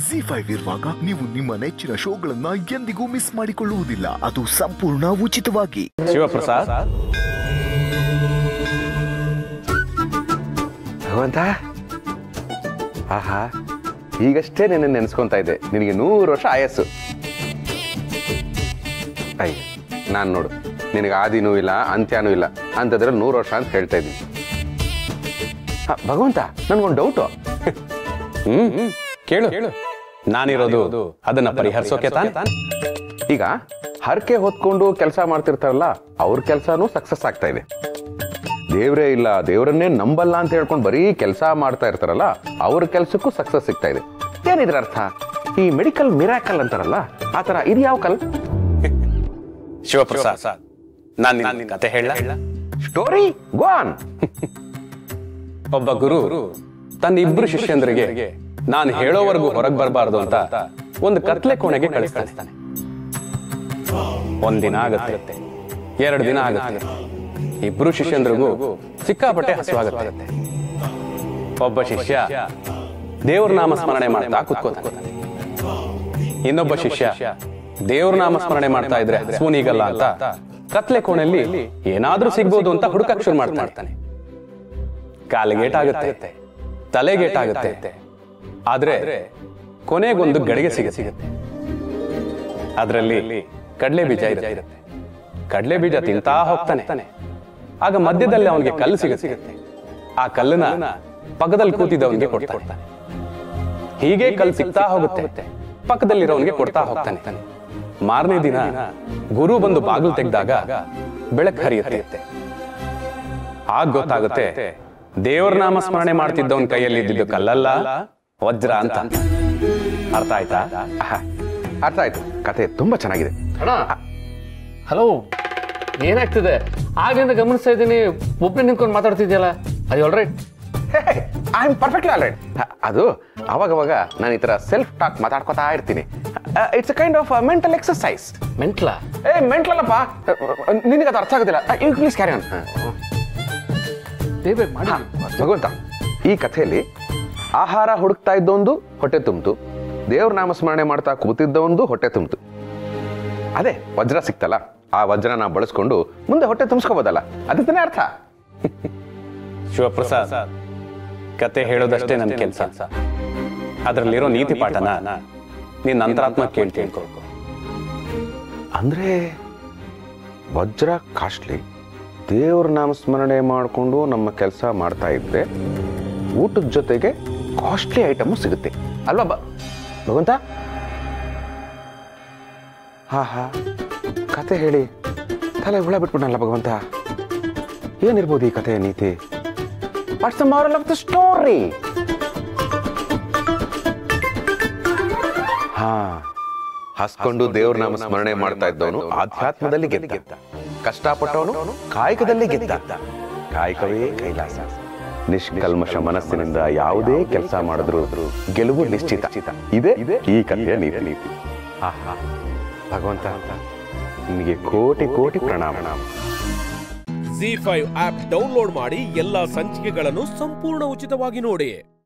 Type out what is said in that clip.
G five ಇರುವಾಗ ನೀವು ನಿಮ್ಮ ನೆಚ್ಚಿನ ಶೋಗಳನ್ನ ಎಂದಿಗೂ ಮಿಸ್ ಮಾಡಿಕೊಳ್ಳುವುದಿಲ್ಲ ಅದು ಸಂಪೂರ್ಣ ಉಚಿತವಾಗಿ ಶಿವಪ್ರಸಾದ್ ಭಗವಂತ ಆಹಾ ಈಗಷ್ಟೇ ನಿನ್ನ ನೆನೆಸ್ಕೊಂತಾ ಇದ್ದೆ ನಿನಗೆ ನೂರು ವರ್ಷ ಆಯಸ್ಸು ಅಯ್ಯ ನಾನು ನೋಡು ನಿನಗೆ ಆದಿನೂ ಇಲ್ಲ ಅಂತ್ಯನೂ ಇಲ್ಲ ಅಂಥದ್ರಲ್ಲಿ ನೂರು ವರ್ಷ ಅಂತ ಹೇಳ್ತಾ ಇದ್ದೀನಿ ಆ, ಭಗವಂತ ನನ್ಗೊಂದು ಡೌಟು ಹ್ಮ್ ಹ್ಮ್. ಕೇಳು ಕೇಳು ನಾನಿರೋದು ಅದನ್ನ ಪರಿಹರಿಸೋಕೆ ತಾನೆ ಈಗ ಹರಕೆ ಹೊತ್ಕೊಂಡು ಕೆಲಸ ಮಾಡ್ತಿರ್ತಾರಲ್ಲ ಅವ್ರ ಕೆಲಸನೂ ಸಕ್ಸಸ್ ಆಗ್ತಾ ಇದೆ ದೇವ್ರೇ ಇಲ್ಲ ದೇವರನ್ನೇ ನಂಬಲ್ಲ ಅಂತ ಹೇಳ್ಕೊಂಡು ಬರೀ ಕೆಲಸ ಮಾಡ್ತಾ ಇರ್ತಾರಲ್ಲ ಅವ್ರ ಕೆಲಸಕ್ಕೂ ಸಕ್ಸಸ್ ಸಿಗ್ತಾ ಇದೆ ಏನಿದ್ರ ಅರ್ಥ ಈ ಮೆಡಿಕಲ್ ಮಿರಾಕಲ್ ಅಂತಾರಲ್ಲ ಆ ಥರ ಇದು ಯಾವ ಕಲ್ ಶಿವಪ್ರಸಾದ್ ನಾನು ನಿನ್ನ ಕತೆ ಹೇಳ ಸ್ಟೋರಿ ಗೋನ್ ಒಬ್ಬ ಗುರು ತನ್ನ ಇಬ್ರು ಶಿಷ್ಯಂದ್ರಿಗೆ ನಾನು ಹೇಳೋವರೆಗೂ ಹೊರಗೆ ಬರಬಾರ್ದು ಅಂತ ಒಂದು ಕತ್ಲೆ ಕೋಣೆಗೆ ಕಳಿಸ್ತಾನೆ ಒಂದಿನ ಆಗತ್ತೆ ಎರಡು ದಿನ ಆಗತ್ತೆ ಇಬ್ರು ಶಿಷ್ಯಂದ್ರಿಗೂ ಸಿಕ್ಕಾಪಟ್ಟೆ ಹಸುವಾಗತ್ತೆ ಒಬ್ಬ ಶಿಷ್ಯ ದೇವ್ರ ನಾಮ ಸ್ಮರಣೆ ಮಾಡ್ತಾ ಕುತ್ಕೋತಾನೆ ಇನ್ನೊಬ್ಬ ಶಿಷ್ಯ ದೇವ್ರ ನಾಮ ಸ್ಮರಣೆ ಮಾಡ್ತಾ ಇದ್ರೆ ಹಸುವನಿಗಲ್ಲ ಅಂತ ಕತ್ಲೆ ಕೋಣೆಯಲ್ಲಿ ಏನಾದ್ರೂ ಸಿಗ್ಬೋದು ಅಂತ ಹುಡುಕಕ್ ಶುರು ಮಾಡ್ತಾನೆ ಕಾಲಿಗೇಟಾಗುತ್ತೆ ತಲೆಗೇಟಾಗುತ್ತೆ ಆದ್ರೆ ಕೊನೆಗೊಂದು ಗಳಿಗೆ ಸಿಗ ಸಿಗುತ್ತೆ ಅದರಲ್ಲಿ ಕಡಲೆ ಬೀಜ ಇರುತ್ತೆ ಕಡಲೆ ಬೀಜ ತಿಂತಾ ಹೋಗ್ತಾನೆ ಆಗ ಮಧ್ಯದಲ್ಲಿ ಅವನಿಗೆ ಕಲ್ಲು ಸಿಗುತ್ತೆ ಆ ಕಲ್ಲನ್ನ ಪಕ್ಕದಲ್ಲಿ ಕೂತಿದ್ದವನಿಗೆ ಕೊಡ್ತಾನೆ ಹೀಗೆ ಕಲ್ಲು ಸಿಗ್ತಾ ಹೋಗುತ್ತೆ ಪಕ್ಕದಲ್ಲಿರೋವನಿಗೆ ಕೊಡ್ತಾ ಹೋಗ್ತಾನೆ ಮಾರನೇ ದಿನ ಗುರು ಬಂದು ಬಾಗಿಲು ತೆಗೆದಾಗ ಬೆಳಕು ಹರಿಯುತ್ತೆ ಆಗ ಗೊತ್ತಾಗುತ್ತೆ ದೇವರ ನಾಮ ಸ್ಮರಣೆ ಮಾಡ್ತಿದ್ದವನ್ ಕೈಯಲ್ಲಿ ಇದ್ದಿದ್ದು ಕಲ್ಲಲ್ಲ ವಜ್ರ ಅಂತ ಅರ್ಥ ಆಯ್ತಾ ಆಹಾ, ಅರ್ಥ ಆಯ್ತು ಕತೆ ತುಂಬಾ ಚೆನ್ನಾಗಿದೆ ಅಣ್ಣ ಹಲೋ ಏನಾಗ್ತಿದೆ ಆಗ್ಲಿಂದ ಗಮನಿಸ್ತಾ ಇದ್ದೀನಿ ಒಬ್ಬನೇ ನಿಂತ್ಕೊಂಡು ಮಾತಾಡ್ತಿದ್ಯಲ್ಲ ಅದು all right I am perfectly all right ಅದು ಅವಾಗವಾಗ ನಾನು ಈ ಥರ ಸೆಲ್ಫ್ ಟಾಕ್ ಮಾತಾಡ್ಕೊತಾ ಇರ್ತೀನಿ it's a kind of mental exercise ಮೆಂಟ್ಲ ಏ ಮೆಂಟ್ಲಲ್ಲಪ್ಪ ನಿನಗೆ ಅದು ಅರ್ಥ ಆಗೋದಿಲ್ಲ ಯು ಪ್ಲೀಸ್ ಕ್ಯಾರಿ ಆನ್ ಬೇಗ ಮಾಡಿ ಭಗವಂತ ಈ ಕಥೆಯಲ್ಲಿ ಆಹಾರ ಹುಡುಕ್ತಾ ಇದ್ದೊಂದು ಹೊಟ್ಟೆ ತುಂಬಿತು ದೇವ್ರ ನಾಮಸ್ಮರಣೆ ಮಾಡ್ತಾ ಕೂತಿದ್ದವೊಂದು ಹೊಟ್ಟೆ ತುಂಬಿತು ಅದೇ ವಜ್ರ ಸಿಕ್ತಲ್ಲ ಆ ವಜ್ರನ ಬಳಸ್ಕೊಂಡು ಮುಂದೆ ಹೊಟ್ಟೆ ತುಂಬಿಸ್ಕೋಬೋದಲ್ಲ ಅದಕ್ಕೆ ಅರ್ಥ ಶಿವಪ್ರಸಾದ್ ಕತೆ ಹೇಳೋದಷ್ಟೇ ನನ್ನ ಕೆಲಸ ಅದರಲ್ಲಿರೋ ನೀತಿ ಪಾಠನ ನೀನ್ ಅಂತರಾತ್ಮ ಕೇಳಿ ತಿಳ್ಕೊಳ್ಕೊ ಅಂದ್ರೆ ವಜ್ರ ಕಾಸ್ಟ್ಲಿ ದೇವ್ರ ನಾಮಸ್ಮರಣೆ ಮಾಡಿಕೊಂಡು ನಮ್ಮ ಕೆಲಸ ಮಾಡ್ತಾ ಇದ್ರೆ ಊಟದ ಜೊತೆಗೆ ಕಾಸ್ಟ್ಲಿ ಐಟಮು ಸಿಗುತ್ತೆ ಅಲ್ವಾ ಬ ಭಗವಂತ ಹಾ ಹಾ ಕತೆ ಹೇಳಿ ತಲೆ ಹುಳ ಬಿಟ್ಬಿಟ್ಟನಲ್ಲ ಭಗವಂತ ಏನಿರ್ಬೋದು ಈ ಕಥೆಯ ನೀತಿ what's the moral of the story ಹಾ ಹಸ್ಕೊಂಡು ದೇವ್ರ ನಾಮ ಸ್ಮರಣೆ ಮಾಡ್ತಾ ಇದ್ದವನು ಆಧ್ಯಾತ್ಮದಲ್ಲಿ ಗೆದ್ದ ಕಷ್ಟಪಟ್ಟವನು ಕಾಯಕದಲ್ಲಿ ಗೆದ್ದ ಕಾಯಕವೇ ಕೈಲಾಸ ನಿಷ್ಕಲ್ಮಶ ಮನಸ್ಸಿನಿಂದ ಯಾವುದೇ ಕೆಲಸ ಮಾಡಿದ್ರು ಗೆಲುವು ನಿಶ್ಚಿತ ಇದೆ ಈ ಕಥೆಯ ನೀತಿ ನೀತಿ ಆಹಾ ಭಗವಂತ ನಿಮಗೆ ಕೋಟಿ ಕೋಟಿ ಪ್ರಣಾಮ ಜಿ ಫೈವ್ ಆಪ್ ಡೌನ್ಲೋಡ್ ಮಾಡಿ ಎಲ್ಲಾ ಸಂಚಿಕೆಗಳನ್ನು ಸಂಪೂರ್ಣ ಉಚಿತವಾಗಿ ನೋಡಿ